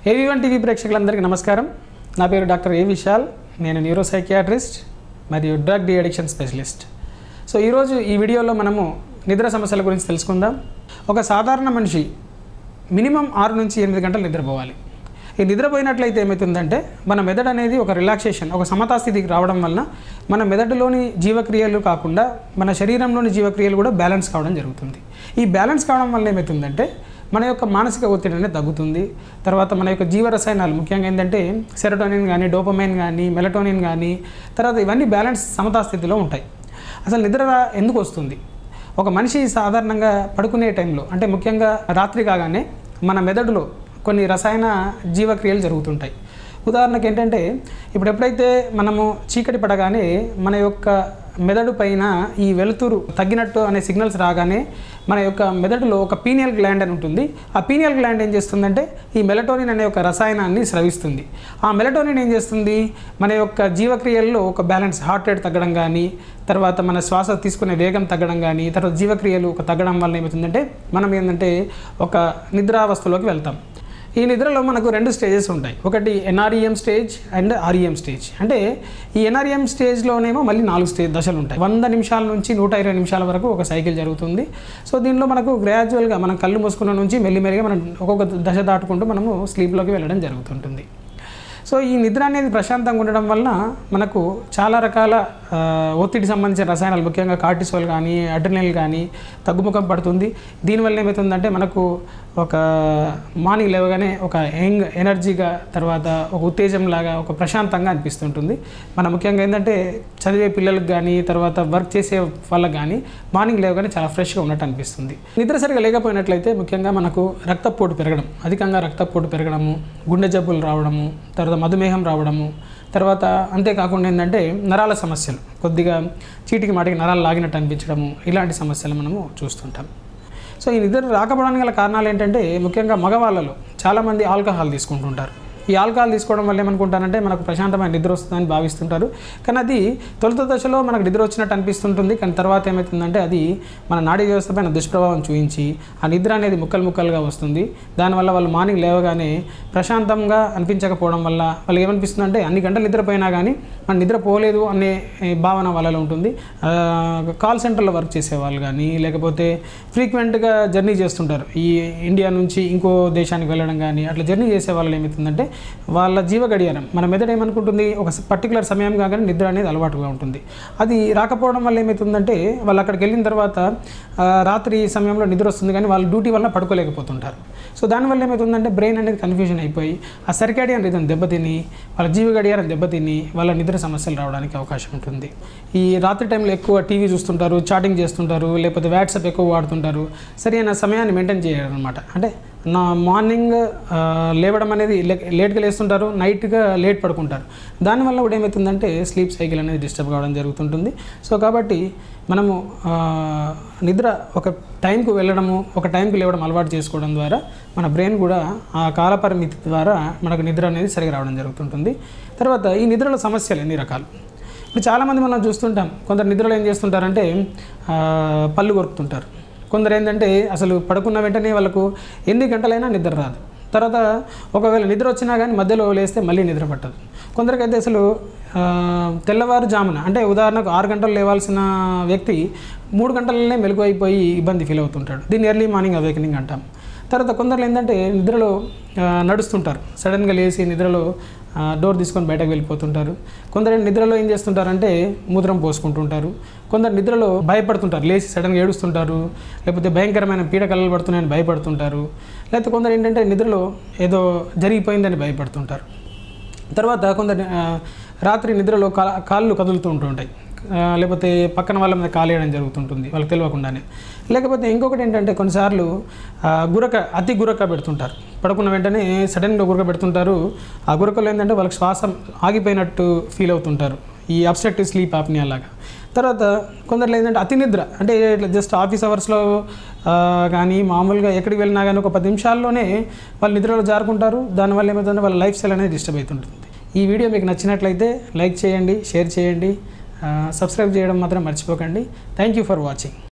ఏవి one TV ప్రేక్షకులందరికీ నమస్కారం నా పేరు డాక్టర్ ఏ విశాల్ నేను న్యూరో సైకియాట్రిస్ట్ మరియు drug de addiction specialist so ఈరోజు ఈ వీడియోలో మనము నిద్ర సమస్యల గురించి తెలుసుకుందాం ఒక సాధారణ మనిషి మినిమం ఆరు నుంచి ఎనిమిది గంటలు నిద్రపోవాలి ఈ నిద్రపోయినట్లయితే ఏమవుతుందంటే మన మెదడు అనేది ఒక రిలాక్సేషన్ ఒక సమతా స్థితికి రావడం వలన మన మెదడులోని జీవక్రియలు కాకుండా మన శరీరంలోని జీవక్రియలు కూడా బ్యాలెన్స్ కావడం జరుగుతుంది ఈ బ్యాలెన్స్ కావడం వల్ల ఏమవుతుందంటే మన యొక్క మానసిక ఒత్తిడి అనేది తగ్గుతుంది తర్వాత మన యొక్క జీవరసాయనాలు ముఖ్యంగా ఏంటంటే సెరటోనిన్ కానీ డోపమైన్ కానీ మెలటోనిన్ కానీ తర్వాత ఇవన్నీ బ్యాలెన్స్ సమతా స్థితిలో ఉంటాయి అసలు నిద్ర రా- ఎందుకు వస్తుంది ఒక మనిషి సాధారణంగా పడుకునే టైంలో అంటే ముఖ్యంగా రాత్రి కాగానే మన మెదడులో కొన్ని రసాయన జీవక్రియలు జరుగుతుంటాయి ఉదాహరణకి ఏంటంటే ఇప్పుడు ఎప్పుడైతే మనము చీకటి పడగానే మన యొక్క మెదడు పైన ఈ వెలుతురు తగ్గినట్టు అనే సిగ్నల్స్ రాగానే మన యొక్క మెదడులో ఒక పీనియల్ గ్లాండ్ అని ఉంటుంది ఆ పీనియల్ గ్లాండ్ ఏం చేస్తుందంటే ఈ మెలటోనిన్ అనే ఒక రసాయనాన్ని స్రవిస్తుంది ఆ మెలటోనిన్ ఏం చేస్తుంది మన యొక్క జీవక్రియల్లో ఒక బ్యాలెన్స్ హార్ట్ రేట్ తగ్గడం కానీ తర్వాత మన శ్వాస తీసుకునే వేగం తగ్గడం కానీ తర్వాత జీవక్రియలు ఒక తగ్గడం వల్ల ఏమవుతుందంటే మనం ఏంటంటే ఒక నిద్రావస్థలోకి వెళ్తాం ఈ నిద్రలో మనకు రెండు స్టేజెస్ ఉంటాయి ఒకటి NREM stage and REM stage అంటే ఈ ఎన్ఆర్ఈఎం స్టేజ్లోనేమో మళ్ళీ నాలుగు స్టేజ్ దశలు ఉంటాయి వంద నిమిషాల నుంచి నూట ఇరవై నిమిషాల వరకు ఒక సైకిల్ జరుగుతుంది సో దీనిలో మనకు గ్రాడ్యువల్గా మనం కళ్ళు మూసుకున్న నుంచి మెల్లిమెల్లిగా మనం ఒక్కొక్క దశ దాటుకుంటూ మనము స్లీప్లోకి వెళ్ళడం జరుగుతుంటుంది సో ఈ నిద్ర అనేది ప్రశాంతంగా ఉండడం వలన మనకు చాలా రకాల ఆ, ఒత్తిడి సంబంధించిన రసాయనాలు ముఖ్యంగా కార్టిసోల్ కానీ అడ్రినల్ కానీ తగ్గుముఖం పడుతుంది దీనివల్ల ఏమవుతుందంటే మనకు ఒక మార్నింగ్ లేవగానే ఒక యంగ్ ఎనర్జీగా తర్వాత ఒక ఉత్తేజం లాగా ఒక ప్రశాంతంగా అనిపిస్తుంటుంది మన ముఖ్యంగా ఏంటంటే చదివే పిల్లలకు కానీ తర్వాత వర్క్ చేసే వాళ్ళకి కానీ మార్నింగ్ లేవగానే చాలా ఫ్రెష్గా ఉన్నట్టు అనిపిస్తుంది నిద్ర సరిగా లేకపోయినట్లయితే ముఖ్యంగా మనకు రక్తపోటు పెరగడం అధికంగా రక్తపోటు పెరగడము గుండె జబ్బులు రావడము తర్వాత మధుమేహం రావడము తర్వాత అంతేకాకుండా ఏంటంటే నరాల సమస్యలు కొద్దిగా చీటికి మాటికి నరాలు లాగినట్టు అనిపించడము ఇలాంటి సమస్యలు మనము చూస్తుంటాం సో ఈ నిద్ర రాకపోవడానికి గల కారణాలు ఏంటంటే ముఖ్యంగా మగవాళ్ళలో చాలామంది ఆల్కహాల్ తీసుకుంటుంటారు ఈ ఆల్కహాల్ తీసుకోవడం వల్ల ఏమనుకుంటారంటే మనకు ప్రశాంతమైన నిద్ర వస్తుందని భావిస్తుంటారు కానీ అది తొలుత దశలో మనకు నిద్ర వచ్చినట్టు అనిపిస్తుంటుంది కానీ తర్వాత ఏమవుతుందంటే అది మన నాడీ వ్యవస్థ పైన దుష్ప్రభావం చూపించి ఆ నిద్ర అనేది ముక్కలు ముక్కలుగా వస్తుంది దానివల్ల వాళ్ళు మార్నింగ్ లేవగానే ప్రశాంతంగా అనిపించకపోవడం వల్ల వాళ్ళు ఏమనిపిస్తుందంటే అన్ని గంటలు నిద్రపోయినా కానీ మన నిద్ర పోలేదు అనే ఏ, భావన వాళ్ళలో ఉంటుంది ఆ, కాల్ సెంటర్లో వర్క్ చేసే వాళ్ళు కానీ లేకపోతే ఫ్రీక్వెంట్గా జర్నీ చేస్తుంటారు ఈ ఇండియా నుంచి ఇంకో దేశానికి వెళ్ళడం కానీ అట్లా జర్నీ చేసే వాళ్ళు ఏమవుతుందంటే వాళ్ళ జీవ గడియారం మన మెదడు ఏమనుకుంటుంది ఒక పర్టికులర్ సమయం కాగానే నిద్ర అనేది అలవాటుగా ఉంటుంది అది రాకపోవడం వల్ల ఏమవుతుందంటే వాళ్ళు అక్కడికి వెళ్ళిన తర్వాత ఆ, రాత్రి సమయంలో నిద్ర వస్తుంది కానీ వాళ్ళు డ్యూటీ వల్ల పడుకోలేకపోతుంటారు సో దానివల్ల ఏమవుతుందంటే బ్రెయిన్ అనేది కన్ఫ్యూజన్ అయిపోయి ఆ సర్కాడియన్ రిధం దెబ్బతిని వాళ్ళ జీవ గడియారం దెబ్బతిని వాళ్ళ నిద్ర సమస్యలు రావడానికి అవకాశం ఉంటుంది ఈ రాత్రి టైంలో ఎక్కువ టీవీ చూస్తుంటారు చాటింగ్ చేస్తుంటారు లేకపోతే వాట్సాప్ ఎక్కువ వాడుతుంటారు సరైన సమయాన్ని మెయింటైన్ చేయరు అనమాట అంటే నా మార్నింగ్ ఆ, లేవడం అనేది లే- లేట్గా లేస్తుంటారు నైట్గా లేట్ పడుకుంటారు దానివల్ల కూడా ఏమవుతుందంటే స్లీప్ సైకిల్ అనేది డిస్టర్బ్ కావడం జరుగుతుంటుంది సో కాబట్టి మనము ఆ, నిద్ర ఒక టైంకు వెళ్ళడము ఒక టైంకి లేవడం అలవాటు చేసుకోవడం ద్వారా మన బ్రెయిన్ కూడా ఆ కాలపరిమితి ద్వారా మనకు నిద్ర అనేది సరిగా రావడం జరుగుతుంటుంది తర్వాత ఈ నిద్రలో సమస్యలు ఎన్ని రకాలు ఇప్పుడు చాలామంది మనం చూస్తుంటాం కొందరు నిద్రలో ఏం చేస్తుంటారంటే ఆ, పళ్ళు కొరుకుతుంటారు కొందరు ఏంటంటే అసలు పడుకున్న వెంటనే వాళ్ళకు ఎన్ని గంటలైనా నిద్ర రాదు తర్వాత ఒకవేళ నిద్ర వచ్చినా కానీ మధ్యలో లేస్తే మళ్ళీ నిద్ర పట్టదు కొందరికైతే అసలు ఆ, తెల్లవారుజామున అంటే ఉదాహరణకు ఆరు గంటలు లేవాల్సిన వ్యక్తి మూడు గంటలనే మెలకు అయిపోయి ఇబ్బంది ఫీల్ అవుతుంటాడు దీన్ని ఎర్లీ మార్నింగ్ అవేకనింగ్ అంటాం తర్వాత కొందరు ఏంటంటే నిద్రలో ఆ, నడుస్తుంటారు సడన్గా లేచి నిద్రలో ఆ, డోర్ తీసుకొని బయటకు వెళ్ళిపోతుంటారు కొందరు నిద్రలో ఏం చేస్తుంటారంటే మూత్రం పోసుకుంటుంటారు కొందరు నిద్రలో భయపడుతుంటారు లేచి సడన్గా ఏడుస్తుంటారు లేకపోతే భయంకరమైన పీడ కలలు పడుతున్నాయని భయపడుతుంటారు లేకపోతే కొందరు ఏంటంటే నిద్రలో ఏదో జరిగిపోయిందని భయపడుతుంటారు తర్వాత కొందరు ఆ, రాత్రి నిద్రలో కా కాళ్ళు కదులుతూ ఉంటుంటాయి ఆ, లేకపోతే పక్కన వాళ్ళ మీద కాలేయడం జరుగుతుంటుంది వాళ్ళకి తెలియకుండానే లేకపోతే ఇంకొకటి ఏంటంటే కొన్నిసార్లు ఆ, గురక అతి గురక పెడుతుంటారు పడుకున్న వెంటనే సడన్గా గురక పెడుతుంటారు ఆ గురకలో ఏంటంటే వాళ్ళకి శ్వాస ఆగిపోయినట్టు ఫీల్ అవుతుంటారు ఈ అబ్స్ట్రక్టివ్ స్లీప్ ఆప్నియా లాగా తర్వాత కొందరు ఏంటంటే అతి నిద్ర అంటే ఇట్లా జస్ట్ ఆఫీస్ అవర్స్లో కానీ మామూలుగా ఎక్కడికి వెళ్ళినా కానీ ఒక పది నిమిషాల్లోనే వాళ్ళు నిద్రలో జారుకుంటారు దానివల్ల ఏమవుతుందంటే వాళ్ళ లైఫ్ స్టైల్ అనేది డిస్టర్బ్ అవుతుంటుంది ఈ వీడియో మీకు నచ్చినట్లయితే లైక్ చేయండి షేర్ చేయండి సబ్స్క్రైబ్ చేయడం మాత్రం మర్చిపోకండి థ్యాంక్ యూ ఫర్ వాచింగ్